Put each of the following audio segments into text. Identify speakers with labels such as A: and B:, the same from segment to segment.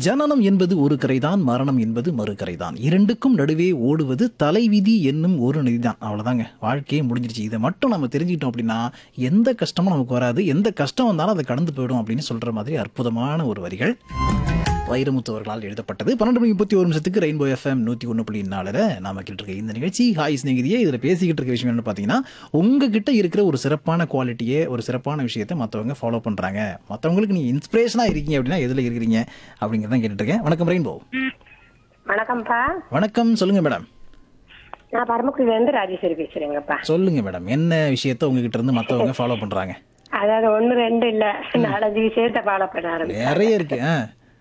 A: ஜனனம் என்பது ஒரு கரைதான் மரணம் என்பது மறு கரைதான் இரண்டுக்கும் நடுவே ஓடுவது தலைவிதி என்னும் ஒரு நதிதான் அவ்வளவுதாங்க வாழ்க்கையே முடிஞ்சிருச்சு இதை மட்டும் நம்ம தெரிஞ்சுக்கிட்டோம் அப்படின்னா எந்த கஷ்டமும் நமக்கு வராது எந்த கஷ்டம் வந்தாலும் அதை கடந்து போயிடும் அப்படின்னு சொல்ற மாதிரி அற்புதமான ஒரு வரிகள் வைரமுத்து அவர்களால் எழுதப்பட்டது பன்னெண்டு மணி முப்பத்தி ஒரு நிமிஷத்துக்கு ரெயின்போ எஃப்எம் நூற்றி ஒன்று புள்ளி நாலில் நாம கேட்டு இருக்க இந்த நிகழ்ச்சி ஹாய் ஸ்நேகிதியே இதில் பேசிக்கிட்டு இருக்க விஷயம் என்ன பார்த்தீங்கன்னா உங்ககிட்ட இருக்கிற ஒரு சிறப்பான குவாலிட்டியே ஒரு சிறப்பான விஷயத்தை மற்றவங்க ஃபாலோ பண்ணுறாங்க மற்றவங்களுக்கு நீங்கள் இன்ஸ்பிரேஷனாக இருக்கீங்க அப்படின்னா எதில் இருக்கிறீங்க அப்படிங்கிறத கேட்டுட்டு இருக்கேன் வணக்கம் ரெயின்போ
B: வணக்கம்ப்பா
A: வணக்கம் சொல்லுங்க மேடம்
B: நான் பரமக்குடியில இருந்து ராஜேஸ்வரி பேசுறேங்கப்பா
A: சொல்லுங்க மேடம் என்ன விஷயத்த உங்ககிட்ட இருந்து மற்றவங்க ஃபாலோ பண்ணுறாங்க
B: அதாவது ஒண்ணு ரெண்டு இல்ல நாலஞ்சு விஷயத்த ஃபாலோ பண்ண ஆரம்பிச்சேன்
A: நிறைய இருக்கு ஆ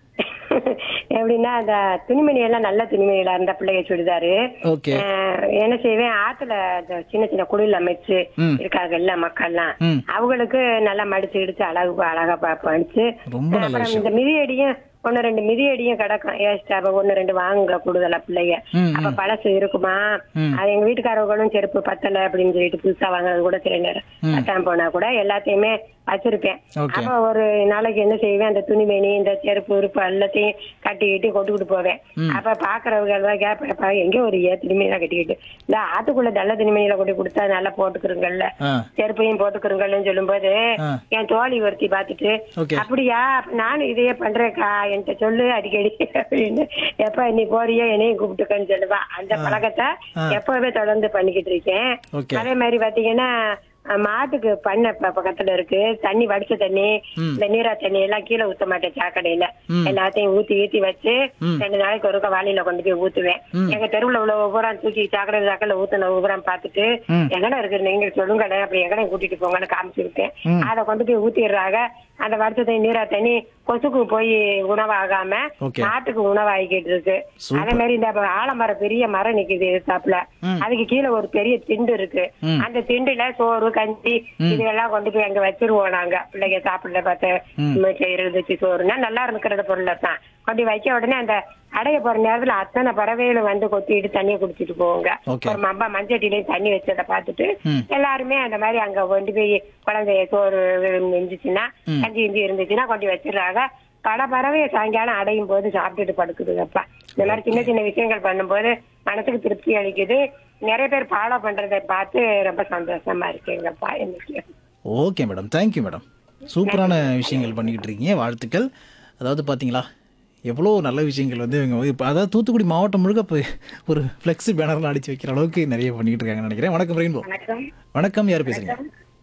B: எப்படின்னா அந்த துணிமணி எல்லாம் நல்ல துணிமணிகளா இருந்த பிள்ளைய சுடிதாரு
A: ஓகே
B: அஹ், என்ன செய்வேன் ஆத்துல இந்த சின்ன சின்ன குடில் அமைச்சு
A: ம்.
B: இருக்காங்கல்ல மக்கள்லாம்
A: ம்.
B: அவங்களுக்கு நல்லா மடிச்சு இடிச்சு அழகு அழகா ப- படிச்சு
A: ரொம்ப நல்ல
B: அப்புறம்
A: விஷயம்
B: இந்த மிதியடியும் ஒன்னு ரெண்டு மிதியடியும் கிடக்கும் ஏஸ்டா ஒன்னு ரெண்டு வாங்க கூடுதலா பிள்ளைங்க
A: ம்,
B: அப்ப பழசு இருக்குமா
A: ம்.
B: அது எங்க வீட்டுக்காரவங்களும் செருப்பு பத்தல அப்படின்னு சொல்லிட்டு புதுசா வாங்குறது கூட சில நேரம் பத்தாம போனா கூட எல்லாத்தையுமே வச்சிருப்பேன்
A: ஓகே
B: அப்ப ஒரு நாளைக்கு என்ன செய்வேன் அந்த துணிமணி இந்த செருப்பு உறுப்பு எல்லாத்தையும் கட்டிக்கிட்டு கொண்டுகிட்டு போவேன் அப்ப பாக்குறவங்க எல்லாம் கேட்பா எங்க ஒரு ஏ துணிமணியா கட்டிக்கிட்டு இந்த ஆத்துக்குள்ள நல்ல துணிமணியில கொண்டு கொடுத்தா நல்லா போட்டுக்கிறோங்கல்ல
A: ஆ
B: செருப்பையும் போட்டுக்கிறோங்கல்னு சொல்லும்போது
A: ஆ.
B: என் தோழி ஒருத்தி பாத்துட்டு
A: ஓகே
B: அப்படியா அப்ப நானும் இதையே பண்றேன்க்கா என்கிட்ட சொல்லு அடிக்கடி அப்படின்னு எப்ப நீ போறியோ என்னையும் கூப்பிட்டுக்கன்னு சொல்லுவா அந்த பழக்கத்தை எப்பவுமே தொடர்ந்து பண்ணிக்கிட்டு இருக்கேன்
A: ஓகே
B: அதே மாதிரி பாத்தீங்கன்னா அஹ், மாட்டுக்கு பண்ணை ப- பக்கத்துல இருக்கு தண்ணி வடிச்ச தண்ணி இந்த நீரா தண்ணி எல்லாம் கீழே ஊத்த மாட்டேன் சாக்கடையில
A: ம்.
B: எல்லாத்தையும் ஊத்தி ஊத்தி வச்சு
A: ம்.
B: ரெண்டு நாளைக்கு ஒருக்க வாளியில கொண்டு போய் ஊத்துவேன்
A: ம்.
B: எங்க தெருவுல உள்ள ஒவ்வொரு தூக்கி சாக்கடை சாக்கடையில ஊத்துன ஒவ்வொரு பார்த்துட்டு
A: ம்.
B: எங்கடா இருக்கு நீங்க சொல்லுங்களேன் அப்படி எங்கடா கூட்டிட்டு போங்கன்னு காமிச்சு விட்டேன்
A: ம்.
B: அதை கொண்டு போய் ஊத்திடுறாங்க அந்த வடிச்ச தண்ணி நீரா தண்ணி கொசுக்கு போய் உணவாகாம
A: ஓகே
B: நாட்டுக்கு உணவாகிக்கிட்டு இருக்கு
A: சூப்பர்.
B: அதே மாதிரி இந்த ஆலமரம் பெரிய மரம் நிக்குது எதிர்த்தாப்புல
A: ம்.
B: அதுக்கு கீழே ஒரு பெரிய திண்டு இருக்கு
A: ம்.
B: அந்த திண்டுல சோறு கஞ்சி இதெல்லாம் கொண்டு போய் அங்க வச்சிருவோம் நாங்க பிள்ளைங்க சாப்பிடல பார்த்து இருந்துச்சு சோறுனா நல்லா இருக்கிற பொருளை தான் கொண்டு வைக்க உடனே அந்த அடைய போற நேரத்துல அத்தனை பறவைகளும் வந்து கொத்திட்டு தண்ணியை குடிச்சிட்டு போவாங்க
A: ஓகே.
B: ஒரு மம்பா மஞ்சட்டிலையும் தண்ணி வச்சதை பார்த்துட்டு
A: ம்.
B: எல்லாருமே அந்த மாதிரி அங்க கொண்டு போய் குழந்தைய சோறு இருந்துச்சுன்னா
A: ம்.
B: கஞ்சி கிஞ்சி இருந்துச்சுன்னா கொண்டு வச்சிடுறாங்க பல பறவையை சாயங்காலம் அடையும் போது சாப்பிட்டுட்டு படுக்குதுங்கப்பா இந்த மாதிரி சின்ன சின்ன விஷயங்கள் பண்ணும்போது மனசுக்கு திருப்தி அளிக்குது நிறைய பேர் ஃபாலோ பண்றதை பார்த்து ரொம்ப சந்தோஷமா இருக்குங்கப்பா இன்னைக்கு
A: ஓகே மேடம் தேங்க்யூ மேடம் சூப்பரான விஷயங்கள் பண்ணிக்கிட்டு இருக்கீங்க வாழ்த்துக்கள் அதாவது பார்த்தீங்களா எவ்வளோ நல்ல விஷயங்கள் வந்து இவங்க இப்போ அதாவது தூத்துக்குடி மாவட்டம் முழுக்க இப்போ ஒரு ஃப்ளெக்ஸ் பேனர்லாம் அடிச்சு வைக்கிற அளவுக்கு நிறைய பண்ணிக்கிட்டு இருக்காங்கன்னு நினைக்கிறேன் வணக்கம் ரெயின்போ
C: வணக்கம்
A: வணக்கம் யார் பேசுறீங்க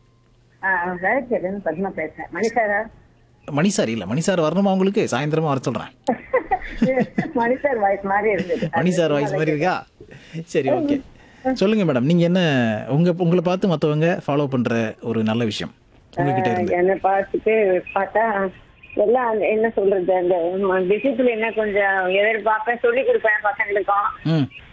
C: வேலைச்சேரின்னு பத்மா பேசுறேன் மணி சாரா
A: மணி சார் இல்லை மணி சார் வரணுமா உங்களுக்கு சாயந்தரமா வர சொல்கிறேன்
C: மணி சார் வாய்ஸ் மாதிரி இருந்தது
A: மணி சார் வாய்ஸ் மாதிரி இருக்கா சரி ஓகே சொல்லுங்க மேடம் நீங்க என்ன உங்க உங்களை பார்த்து மற்றவங்க ஃபாலோ பண்ற ஒரு நல்ல விஷயம் உங்ககிட்ட இருந்து
C: என்னை பார்த்துட்டு பார்த்தா எல்லாம் அந்த- என்ன சொல்றது அந்த டிசிப்ளின் கொஞ்சம் எதிர்பார்ப்பேன் சொல்லி கொடுப்பேன் பசங்களுக்கும்
A: ம்